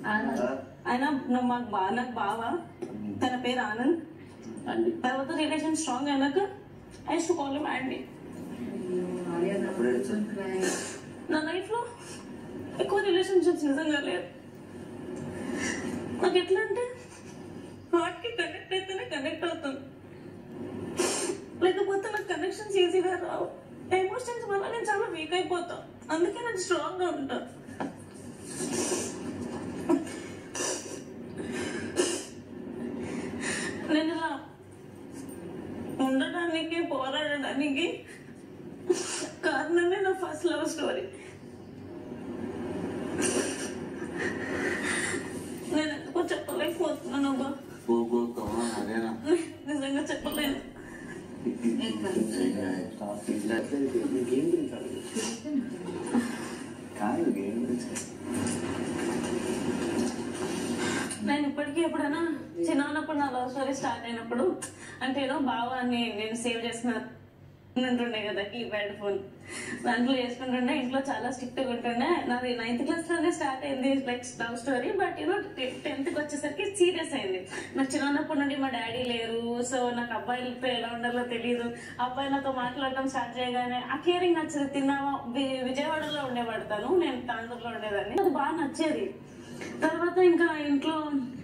ఆనంద్ ఆయన నువ్వు మాకు బా నాకు బావా తన పేరు ఆనంద్ అండి తర్వాత రిలేషన్ స్ట్రాంగ్ అయినాక I to call him Andy అప్పుడే సార్ నా లైఫ్ లో ఎక్కువ రిలేషన్షిప్స్ నిజంగా లేదు నాకు ఎట్లా అంటే హార్ట్ కి కనెక్ట్ అయితేనే కనెక్ట్ అవుతాను లేకపోతే నాకు కనెక్షన్స్ ఈజీగా రావు ఎమోషన్స్ వల్ల నేను చాలా వీక్ అయిపోతా అందుకే నేను స్ట్రాంగ్ గా ఉంటా నేను ఇలా ఉండడానికి పోరాడడానికి కారణమే నా ఫస్ట్ లవ్ స్టోరీ నేను ఎందుకో చెప్పలేకపోతున్నాను అబ్బా పోగొక్కమా అదేనా నిజంగా చెప్పలేను గేమ్ గురించి అడుగు. కాదు గేమ్ గురించి నేను ఇప్పటికీ ఎప్పుడైనా చిన్న ఉన్నప్పుడు నా లవ్ స్టోరీ స్టార్ట్ అయినప్పుడు అంటే ఏదో బావా అని నేను సేవ్ చేసిన ఉంటుండే కదా కీప్యాడ్ ఫోన్ దాంట్లో చేసుకుంటుండే ఇంట్లో చాలా స్ట్రిక్ట్ గా ఉంటుండే నాది నైన్త్ క్లాస్ లోనే స్టార్ట్ అయింది like love story but you know tenth కి వచ్చేసరికి సీరియస్ అయింది నాకు చిన్నప్పటి నుండి మా డాడీ లేరు సో నాకు అబ్బాయిలతో ఎలా ఉండాలో తెలియదు అబ్బాయి నాతో మాట్లాడటం స్టార్ట్ చేయగానే ఆ కేరింగ్ నచ్చదు తిన్నావా వి- విజయవాడలో ఉండేవాడతాను నేను తాండూరులో ఉండేదాన్ని అది బాగా నచ్చేది తర్వాత ఇంకా ఇంట్లో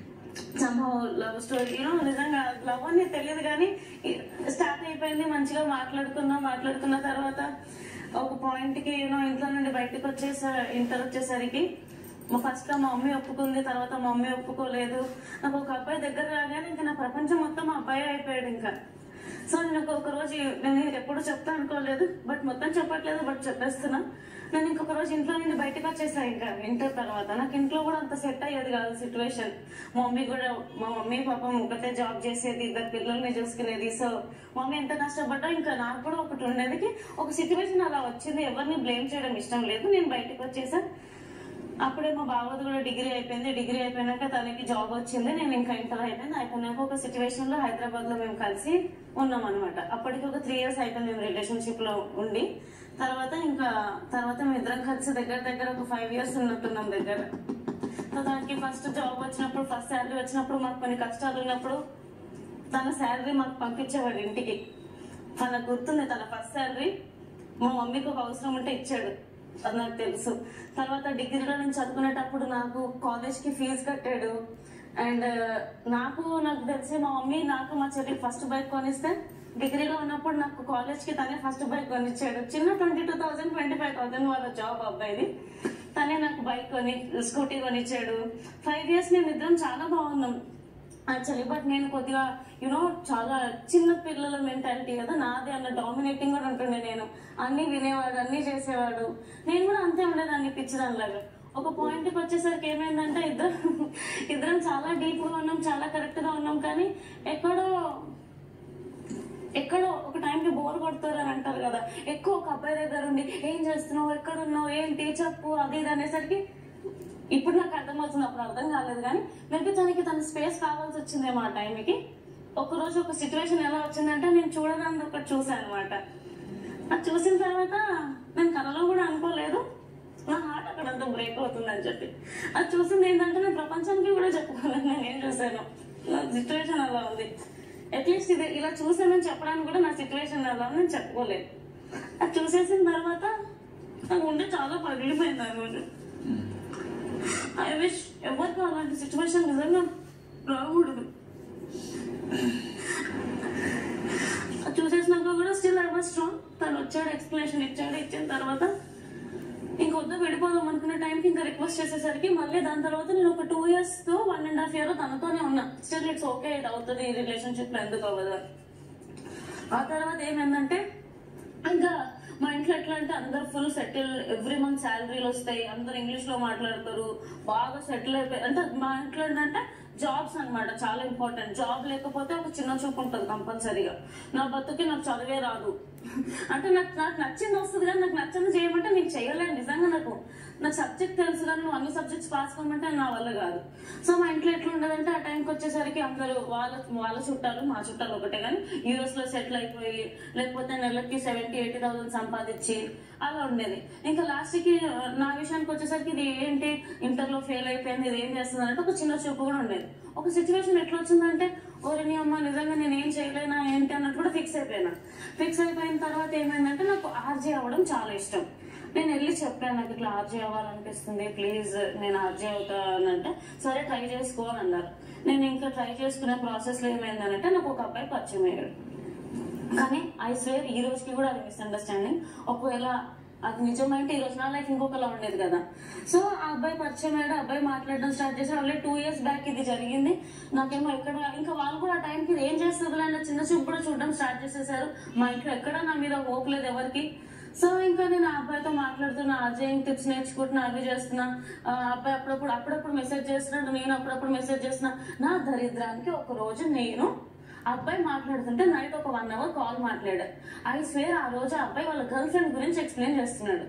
సంభవ లవ్ స్టోరీ నిజంగా లవ్ అని తెలియదు కానీ స్టార్ట్ అయిపోయింది మంచిగా మాట్లాడుకున్నాం మాట్లాడుకున్న తర్వాత ఒక పాయింట్ కి యూనో ఇంట్లో నుండి బయటకు వచ్చేసా ఇంటర్ వచ్చేసరికి ఫస్ట్ మా మమ్మీ ఒప్పుకుంది తర్వాత మా మమ్మీ ఒప్పుకోలేదు నాకు ఒక అబ్బాయి దగ్గర రాగానే ఇంకా నా ప్రపంచం మొత్తం మా అబ్బాయి అయిపోయాడు ఇంకా సో నేను ఒక- ఒక రోజు నేను ఇది ఎప్పుడు చెప్తా అనుకోలేదు బట్ మొత్తం చెప్పట్లేదు బట్ చెప్పేస్తున్నా నేను ఇంకొక రోజు ఇంట్లో నుండి బయటకు వచ్చేసా ఇంకా ఇంటర్ తర్వాత నాకు ఇంట్లో కూడా అంత సెట్ అయ్యేది కాదు సిచ్యువేషన్ మా మమ్మీ కూడా మా మమ్మీ పాపం ఒకటే జాబ్ చేసేది ఇద్దరు పిల్లల్ని చూసుకునేది సో మమ్మీ ఎంత కష్టపడ్డా ఇంకా నాకు కూడా ఒకటి ఉండేది ఒక సిచ్యువేషన్ అలా వచ్చింది ఎవరిని బ్లేమ్ చేయడం ఇష్టం లేదు నేను బయటకు వచ్చేసా అప్పుడే మా బావది కూడా డిగ్రీ అయిపోయింది డిగ్రీ అయిపోయినాక తనకి జాబ్ వచ్చింది నేను ఇంకా ఇంటర్ అయిపోయింది అయిపోయినాక ఒక సిచ్యువేషన్ లో హైదరాబాద్ లో మేము కలిసి ఉన్నాం అనమాట అప్పటికి ఒక త్రీ ఇయర్స్ అయిపోయింది మేము రిలేషన్షిప్ లో ఉండి తర్వాత ఇంకా తర్వాత మేము ఇద్దరం కలిసి దగ్గర దగ్గర ఒక ఫైవ్ ఇయర్స్ ఉన్నట్టున్నాం దగ్గర సో తనకి ఫస్ట్ జాబ్ వచ్చినప్పుడు ఫస్ట్ శాలరీ వచ్చినప్పుడు మాకు కొన్ని కష్టాలు ఉన్నప్పుడు తన శాలరీ మాకు పంపించేవాడు ఇంటికి తనకు గుర్తుంది తన ఫస్ట్ శాలరీ మా మమ్మీకి ఒక అవసరం ఉంటే ఇచ్చాడు అది నాకు తెలుసు తర్వాత డిగ్రీలో నేను చదువుకునేటప్పుడు నాకు కాలేజ్ కి ఫీజు కట్టాడు అండ్ నాకు నాకు తెలిసి మా మమ్మీ నాకు మా చెల్లికి ఫస్ట్ బైక్ కొనిస్తే డిగ్రీలో ఉన్నప్పుడు నాకు కాలేజ్ కి తనే ఫస్ట్ బైక్ కొనిచ్చాడు చిన్న twenty two thousand twenty five thousand వాళ్ళ జాబ్ అబ్బాయిది తనే నాకు బైక్ కొని స్కూటీ కొనిచ్చాడు ఫైవ్ ఇయర్స్ మేము ఇద్దరం చాలా బాగున్నాం యాక్చువల్లీ బట్ నేను కొద్దిగా యునో చాలా చిన్న పిల్లల మెంటాలిటీ కదా నాది అన్న డామినేటింగ్ కూడా ఉంటుండే నేను అన్ని వినేవాడు అన్ని చేసేవాడు నేను కూడా అంతే ఉండేదాన్ని పిచ్చిదానిలాగా ఒక పాయింట్కి వచ్చేసరికి ఏమైందంటే ఇద్దరు ఇద్దరం చాలా డీప్ గా ఉన్నాం చాలా కరెక్ట్ గా ఉన్నాం కానీ ఎక్కడో ఎక్కడో ఒక టైంకి బోర్ కొడతారు అని అంటారు కదా ఎక్కువ ఒక అబ్బాయి దగ్గర ఉండి ఏం చేస్తున్నావు ఎక్కడ ఉన్నావు ఏంటి చెప్పు అది ఇది అనేసరికి ఇప్పుడు నాకు అర్థమవుతుంది అప్పుడు అర్థం కాలేదు కానీ మేబీ తనకి తన స్పేస్ కావాల్సి వచ్చిందేమో ఆ టైంకి ఒక రోజు ఒక సిచ్యువేషన్ ఎలా వచ్చిందంటే నేను చూడడానికి ఒకటి చూసాను అనమాట అది చూసిన తర్వాత నేను కలలో కూడా అనుకోలేదు నా హార్ట్ అక్కడంతా బ్రేక్ అవుతుందని చెప్పి అది చూసింది ఏంటంటే నేను ప్రపంచానికి కూడా చెప్పుకోలేదు నేను ఏం చూసాను నా సిచ్యువేషన్ అలా ఉంది అట్లీస్ట్ ఇది ఇలా చూసానని చెప్పడానికి కూడా నా సిచ్యువేషన్ అలా ఉంది నేను చెప్పుకోలేదు అది చూసేసిన తర్వాత నాకు ఉండే చాలా పగిలిపోయింది ఆ రోజు ఐ విష్ ఎవరికి అలాంటి సిచ్యువేషన్ నిజంగా రాకూడదు అది చూసేసినాక కూడా స్టిల్ ఐ వాజ్ స్ట్రాంగ్ తను వచ్చాడు ఎక్స్ప్లెనేషన్ ఇచ్చాడు ఇచ్చిన తర్వాత ఇంకొద్దు విడిపోదాం అనుకునే టైంకి ఇంకా రిక్వెస్ట్ చేసేసరికి మళ్ళీ దాని తర్వాత నేను ఒక టూ ఇయర్స్ తో వన్ అండ్ హాఫ్ ఇయర్ తనతోనే ఉన్నా స్టిల్ ఇట్స్ ఓకే ఇది అవుతుంది ఈ రిలేషన్షిప్ లో ఎందుకు అవ్వదు అని. ఆ తర్వాత ఏమైందంటే ఇంకా మా ఇంట్లో ఎట్లా అంటే అందరు ఫుల్ సెటిల్ ఎవ్రీ మంత్ శాలరీలు వస్తాయి అందరు ఇంగ్లీష్ లో మాట్లాడతారు బాగా సెటిల్ అయిపోయి అంటే మా ఇంట్లో ఏంటంటే జాబ్స్ అన్నమాట చాలా ఇంపార్టెంట్ జాబ్ లేకపోతే ఒక చిన్న చూపు ఉంటుంది కంపల్సరీగా నా బతుకి నాకు చదివే రాదు అంటే నాకు నాకు నచ్చింది వస్తుంది కానీ నాకు నచ్చింది చేయమంటే నేను చేయలేను నిజంగా నాకు నాకు సబ్జెక్ట్ తెలుసు కానీ నువ్వు అన్ని సబ్జెక్ట్స్ పాస్ కమ్మంటే నా వల్ల కాదు సో మా ఇంట్లో ఎట్లా ఉండదంటే ఆ టైంకి వచ్చేసరికి అందరూ వాళ్ళ వాళ్ళ చుట్టాలు మా చుట్టాలు ఒకటే కానీ యూఎస్ లో సెటిల్ అయిపోయి లేకపోతే నెలకి సెవెంటీ ఎయిటీ థౌసండ్ సంపాదించి అలా ఉండేది ఇంకా లాస్ట్ కి ఆ, నా విషయానికి వచ్చేసరికి ఇది ఏంటి ఇంటర్ లో ఫెయిల్ అయిపోయింది ఇది ఏం చేస్తుంది అంటే ఒక చిన్న చూపు కూడా ఉండేది ఒక సిచ్యువేషన్ ఎట్లా వచ్చిందంటే ఓరిని అమ్మ నిజంగా నేను ఏం చేయలేనా ఏంటి అన్నట్టు కూడా ఫిక్స్ అయిపోయినా ఫిక్స్ అయిపోయిన తర్వాత ఏమైందంటే నాకు ఆర్జే అవ్వడం చాలా ఇష్టం నేను వెళ్ళి చెప్పాను నాకు ఇట్లా ఆర్జే అవ్వాలనిపిస్తుంది ప్లీజ్ నేను ఆర్జే అవుతానంటే సరే ట్రై చేసుకో అని అన్నారు నేను ఇంకా ట్రై చేసుకునే ప్రాసెస్ లో ఏమైందనంటే నాకు ఒక అబ్బాయి పరిచయం అయ్యాడు కానీ ఐ స్వేర్ ఈ రోజుకి కూడా అది మిస్అండర్స్టాండింగ్ ఒకవేళ అది నిజమైతే ఈ రోజు నా లైఫ్ ఇంకొకలా ఉండేది కదా సో ఆ అబ్బాయి పరిచయం అయ్యాడు ఆ అబ్బాయి మాట్లాడడం స్టార్ట్ చేశాడు ఆల్రెడీ టూ ఇయర్స్ బ్యాక్ ఇది జరిగింది నాకేమో ఎక్కడ ఇంకా వాళ్ళు కూడా ఆ టైంకి ఇది ఏం చేస్తుంది అన్న చిన్న చూపు కూడా చూడడం స్టార్ట్ చేసేసారు మా ఇంట్లో ఎక్కడ నా మీద హోప్ లేదు ఎవరికి సో ఇంకా నేను ఆ అబ్బాయితో మాట్లాడుతున్నా అజయ్ టిప్స్ నేర్చుకుంటున్నా అవి చేస్తున్నా ఆ అబ్బాయి అప్పుడప్పుడు అప్పుడప్పుడు మెసేజ్ చేస్తున్నాడు నేను అప్పుడప్పుడు మెసేజ్ చేస్తున్నా నా దరిద్రానికి ఒక రోజు నేను ఆ అబ్బాయి మాట్లాడుతుంటే నైట్ ఒక వన్ అవర్ కాల్ మాట్లాడాడు ఐ స్వేర్ ఆ రోజు ఆ అబ్బాయి వాళ్ళ గర్ల్ ఫ్రెండ్ గురించి ఎక్స్ప్లెయిన్ చేస్తున్నాడు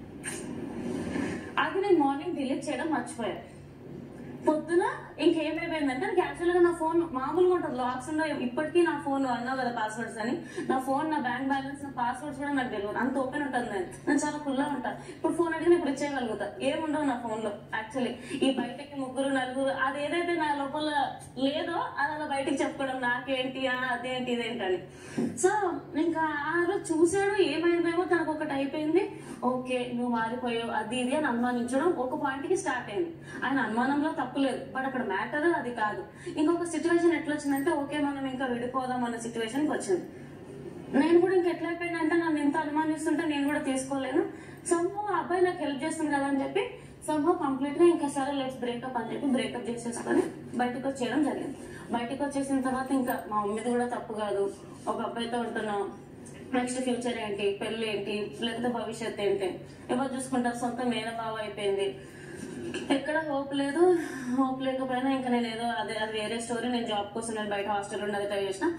అది నేను మార్నింగ్ డిలీట్ చేయడం మర్చిపోయాను పొద్దున ఇంకేమైపోయిందంటే క్యాజువల్ గా నా ఫోన్ మామూలుగా ఉంటుంది లాక్స్ ఉండవు ఇప్పటికీ నా ఫోన్ అన్నావు కదా పాస్వర్డ్స్ అని నా ఫోన్ నా బ్యాంక్ బ్యాలెన్స్ నా పాస్వర్డ్స్ కూడా నాకు తెలియదు అంత ఓపెన్ ఉంటుంది నేను నేను చాలా కుల్లా ఉంటా ఇప్పుడు ఫోన్ అడిగిన ఇప్పుడు ఇచ్చేయగలుగుతా ఏముండవు నా ఫోన్ లో యాక్చువల్లీ ఈ బయటకి ముగ్గురు నలుగురు అది ఏదైతే నా లోపల లేదో అది అలా బయటికి చెప్పుకోవడం నాకేంటి ఆ, అదేంటి ఇదేంటని సో ఇంకా ఆ రోజు చూశాడు ఏమైందేమో తనకు ఒకటి అయిపోయింది ఓకే నువ్వు మారిపోయావు అది ఇది అని అనుమానించడం ఒక పాయింట్ కి స్టార్ట్ అయింది ఆయన అనుమానంలో తప్పులేదు బట్ అక్కడ మ్యాటర్ అది కాదు ఇంకొక సిచ్యువేషన్ ఎట్లా వచ్చిందంటే ఓకే మనం ఇంకా విడిపోదాం అన్న సిచ్యువేషన్ కి వచ్చింది నేను కూడా ఇంకా ఎట్లా అయిపోయినా అంటే నన్ను ఎంత అనుమానిస్తుంటే నేను కూడా తీసుకోలేను సంభవం ఆ అబ్బాయి నాకు హెల్ప్ చేస్తుంది కదా అని చెప్పి సంభవం కంప్లీట్ గా ఇంకా సరే లెట్స్ బ్రేకప్ అని చెప్పి బ్రేకప్ చేసేసుకొని బయటకు వచ్చేయడం జరిగింది బయటకు వచ్చేసిన తర్వాత ఇంకా మా మమ్మీది కూడా తప్పు కాదు ఒక అబ్బాయితో ఉంటున్నాం నెక్స్ట్ ఫ్యూచర్ ఏంటి పెళ్లి ఏంటి లేకపోతే భవిష్యత్ ఏంటి ఎవరు చూసుకుంటారు సొంత మేనబావ అయిపోయింది ఎక్కడ హోప్ లేదు హోప్ లేకపోయినా ఇంకా నేను ఏదో అదే అది వేరే స్టోరీ నేను జాబ్ కోసం నేను బయట హాస్టల్ ఉన్నది ట్రై చేసిన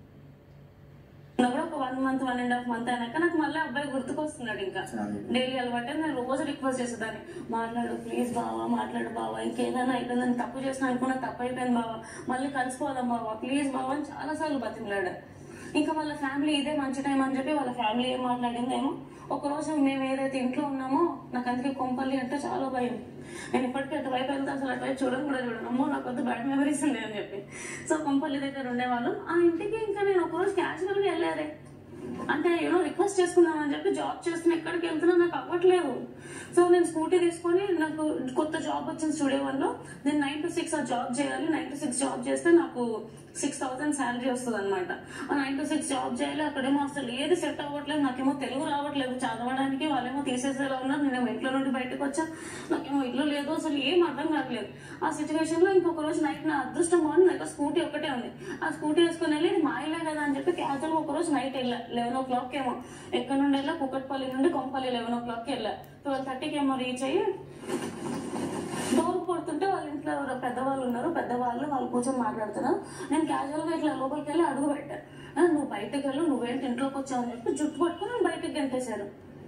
నా కూడా ఒక one month one and half month అయినాక నాకు మళ్ళీ అబ్బాయి గుర్తుకొస్తున్నాడు ఇంకా డైలీ అలవాటే నేను రోజు రిక్వెస్ట్ చేసేదాన్ని మాట్లాడు ప్లీజ్ బావా మాట్లాడు బావా ఇంకేదైనా అయిపోయిందని తప్పు చేసిన అనుకున్నా తప్పు అయిపోయింది బావా మళ్ళీ కలిసిపోదాం బావా ప్లీజ్ బావా అని చాలా సార్లు బతిమలాడా ఇంకా వాళ్ళ ఫ్యామిలీ ఇదే మంచి టైం అని చెప్పి వాళ్ళ ఫ్యామిలీ ఏం మాట్లాడిందేమో ఒక రోజు మేము ఏదైతే ఇంట్లో ఉన్నామో నాకు అందుకే కొంపల్లి అంటే చాలా భయం నేను ఇప్పటికీ అటువైపు వెళ్తే అసలు అటువైపు చూడడం కూడా చూడను అమ్మో నాకు వద్దు బ్యాడ్ మెమరీస్ ఉన్నాయి అని చెప్పి సో కొంపల్లి దగ్గర ఉండేవాళ్ళం ఆ ఇంటికి ఇంకా నేను ఒక రోజు క్యాజువల్ గా వెళ్ళారే అంటే యూనో రిక్వెస్ట్ చేసుకుందామని చెప్పి జాబ్ చేస్తున్నా ఎక్కడికి వెళ్తున్నా నాకు అవ్వట్లేదు సో నేను స్కూటీ తీసుకొని నాకు కొత్త జాబ్ వచ్చింది స్టూడియో వన్ లో నేను నైన్ టు సిక్స్ ఆ జాబ్ చేయాలి నైన్ టు సిక్స్ జాబ్ చేస్తే నాకు సిక్స్ థౌసండ్ శాలరీ వస్తుంది అనమాట ఆ నైన్ టు సిక్స్ జాబ్ చేయాలి అక్కడేమో అసలు ఏది సెట్ అవ్వట్లేదు నాకేమో తెలుగు రావట్లేదు చదవడానికి వాళ్ళేమో తీసేసేలా ఉన్నారు నేనేమో ఇంట్లో నుండి బయటకు వచ్చా నాకేమో ఇల్లు లేదు అసలు ఏం అర్థం కావట్లేదు ఆ సిచ్యువేషన్ లో ఇంకొక రోజు నైట్ నా అదృష్టం బాగుంది నాకు స్కూటీ ఒకటే ఉంది ఆ స్కూటీ వేసుకుని వెళ్ళి ఇది మా ఇల్లే కదా అని చెప్పి క్యాజువల్ ఒక రోజు నైట్ వెళ్ళా లెవెన్ ఓ క్లాక్ ఏమో ఎక్కడ నుండి వెళ్ళా కుక్కట్పల్లి నుండి కొంపల్లి లెవెన్ ఓ క్లాక్ వెళ్ళా ట్వెల్వ్ థర్టీకి ఏమో రీచ్ అయ్యి డోర్ కొడుతుంటే వాళ్ళ ఇంట్లో ఎవరో పెద్దవాళ్ళు ఉన్నారు పెద్దవాళ్ళు వాళ్ళు కూర్చొని మాట్లాడుతున్నారు నేను క్యాజువల్ గా ఇట్లా లోపలికి వెళ్ళి అడుగు పెట్టా "ఆ, నువ్వు బయటకు వెళ్ళు నువ్వేంటి ఇంట్లోకి వచ్చావు అని చెప్పి జుట్టు పట్టుకుని నన్ను బయటకు గంటేశారు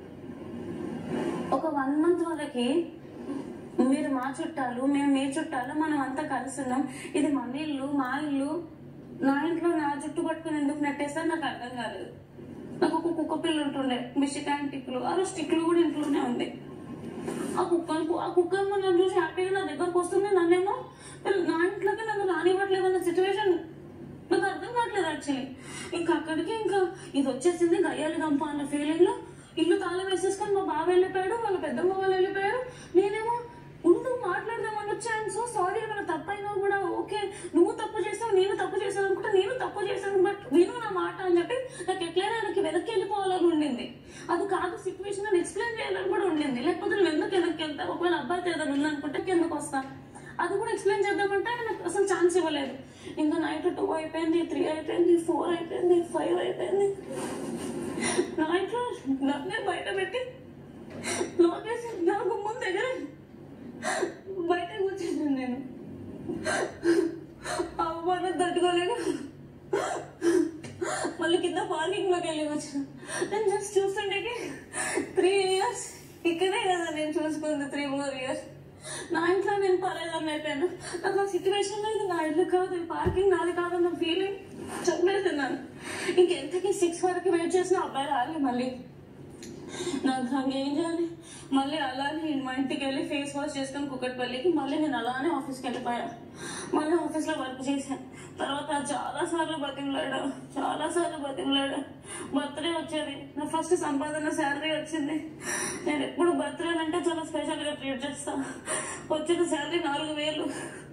ఒక వన్ మంత్ వరకి మీరు మా చుట్టాలు మేము మీ చుట్టాలు మనం అంతా కలిసి ఉన్నాం ఇది మన ఇల్లు మా ఇల్లు నా ఇంట్లో నా జుట్టు పట్టుకుని ఎందుకు నెట్టేస్తారు నాకు అర్థం కాలేదు నాకు ఒక కుక్క పిల్ల ఉంటుండే మిషికాన్ టిక్లు ఆ స్టిక్లు కూడా ఇంట్లోనే ఉంది ఆ కుక్కను ఆ కుక్క ఏమో నన్ను చూసి హ్యాపీగా నా దగ్గరకు వస్తుంది నన్నేమో వీళ్ళు నా ఇంట్లోకి నన్ను రానివ్వట్లేదు అన్న సిచ్యువేషన్ నాకు అర్థం కావట్లేదు యాక్చువల్లీ ఇంకా అక్కడికి ఇంకా ఇది వచ్చేసింది గయ్యాలి గంప అన్న ఫీలింగ్ లో ఇల్లు తాళం వేసేసుకొని మా బావ వెళ్ళిపోయాడు వాళ్ళ పెద్దమ్మ వాళ్ళు వెళ్ళిపోయారు నేనేమో ఉండు మాట్లాడదామని వచ్చాను సో సారీ ఏమైనా తప్పు అయినా కూడా ఓకే నువ్వు తప్పు చేసావు నేను తప్పు చేశాను అనుకుంటే నేను తప్పు చేశాను బట్ విను నా మాట అని చెప్పి నాకు ఎట్లయినా ఆయనకి వెనక్కి వెళ్ళిపోవాలని ఉండింది అది కాదు సిచ్యువేషన్ అని ఎక్స్ప్లెయిన్ చేయాలని కూడా ఉండింది లేకపోతే నువ్వు ఎందుకు వెనక్కి వెళ్తా ఒకవేళ అబ్బాయి ఏదైనా ఉందనుకుంటే ఎందుకు వస్తా అది కూడా ఎక్స్ప్లెయిన్ చేద్దామంటే నాకు అసలు ఛాన్స్ ఇవ్వలేదు ఇంకా నైట్ టూ అయిపోయింది త్రీ అయిపోయింది ఫోర్ అయిపోయింది ఫైవ్ అయిపోయింది నైట్లో నన్నే బయట పెట్టి లోకేష్ నా గుమ్మం దగ్గర బయట కూర్చున్నాను నేను అవ్వని తట్టుకోలేను మళ్ళీ కింద పార్కింగ్ లోకి వెళ్ళి వచ్చాను నేను జస్ట్ చూస్తుంటే త్రీ ఇయర్స్ ఇక్కడే కదా నేను చూసుకుంది త్రీ పారేదాన్ని అయిపోయాను నాకు ఆ సిచ్యువేషన్ లో ఇది నా ఇల్లు కాదు ఈ పార్కింగ్ నాది కాదన్న ఫీలింగ్ చెప్పలేస్తున్నాను ఇంకెంతకి సిక్స్ వరకు వెయిట్ చేసిన అబ్బాయి రాలి మళ్ళీ నాకు నాకు ఏం చేయాలి మళ్ళీ అలానే మా ఇంటికి వెళ్ళి ఫేస్ వాష్ చేసుకొని కుక్కటిపల్లికి మళ్ళీ నేను అలానే ఆఫీస్కి వెళ్ళిపోయా మళ్ళీ ఆఫీస్లో వర్క్ చేశాను తర్వాత చాలా సార్లు బతిమలాడా చాలా సార్లు బతిమలాడా బర్త్డే వచ్చేది నా ఫస్ట్ సంపాదన శాలరీ వచ్చింది నేను ఎప్పుడు బర్త్డే అంటే చాలా స్పెషల్గా ట్రీట్ చేస్తా వచ్చిన శాలరీ నాలుగు వేలు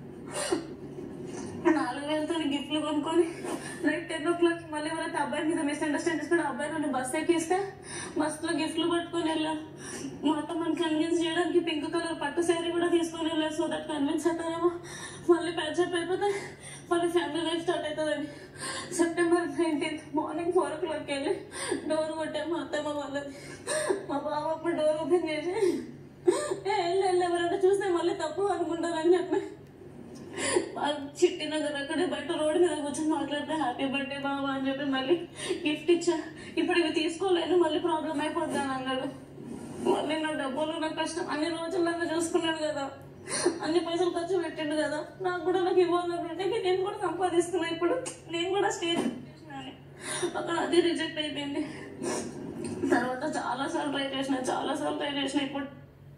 నాలుగు వేలతో గిఫ్ట్లు కొనుక్కొని నైట్ టెన్ ఓ క్లాక్ మళ్ళీ ఎవరైతే అబ్బాయి మీద మిస్అండర్స్టాండ్ చేసుకుని అబ్బాయి నన్ను బస్ ఎక్కిస్తే బస్ లో గిఫ్ట్లు పట్టుకొని వెళ్ళా మా అత్త మనం కన్విన్స్ చేయడానికి పింక్ కలర్ పట్టు శారీ కూడా తీసుకొని వెళ్ళా సో దట్ కన్విన్స్ అవుతారేమో మళ్ళీ ప్యాచప్ అయిపోతే మళ్ళీ ఫ్యామిలీ లైఫ్ స్టార్ట్ అవుతుందని September nineteenth morning four o'clock వెళ్ళి డోర్ కొట్టాము మా అత్తమ్మ వాళ్ళది మా బావ అప్పుడు డోర్ ఓపెన్ చేసి "ఏ, వెళ్ళు వెళ్ళు ఎవరైనా చూస్తే మళ్ళీ తప్పు అనుకుంటారని చెప్పి చిట్టి నగర్ అక్కడే బయట రోడ్డు మీద కూర్చొని మాట్లాడితే హ్యాపీ బర్త్డే బాబా అని చెప్పి మళ్ళీ గిఫ్ట్ ఇచ్చా ఇప్పుడు ఇవి తీసుకోలేను మళ్ళీ ప్రాబ్లం అయిపోద్ది అని అన్నాడు మళ్ళీ నా డబ్బులు నా కష్టం అన్ని రోజులు నన్ను చూసుకున్నాడు కదా అన్ని పైసలు ఖర్చు పెట్టిండు కదా నాకు కూడా నాకు ఇవ్వాలనుకుంటే నేను కూడా సంపాదిస్తున్నా ఇప్పుడు నేను కూడా స్టేజ్ అక్కడ అది రిజెక్ట్ అయిపోయింది తర్వాత చాలా సార్లు ట్రై చేసిన చాలా సార్లు ట్రై చేసిన ఇప్పుడు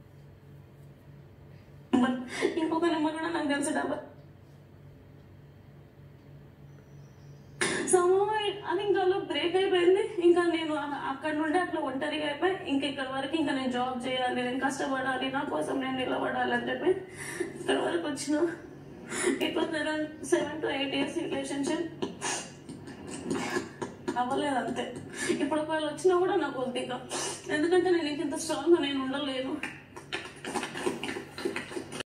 బట్ ఇంకొక నెంబర్ కూడా నాకు తెలిసి డబల్ సో అది ఇంకా అలా బ్రేక్ అయిపోయింది ఇంకా నేను అ- అక్కడ నుండి అట్లా ఒంటరిగా అయిపోయి ఇంక ఇక్కడ వరకు ఇంకా నేను జాబ్ చేయాలి నేను కష్టపడాలి నా కోసం నేను నిలబడాలి అని చెప్పి ఇక్కడ వరకు వచ్చిన it was around seven to eight years relationship అవ్వలేదు అంతే ఇప్పుడు ఒకవేళ వచ్చినా కూడా నాకు వద్దు ఇంకా ఎందుకంటే నేను ఇంత స్ట్రాంగ్ నేను ఉండలేను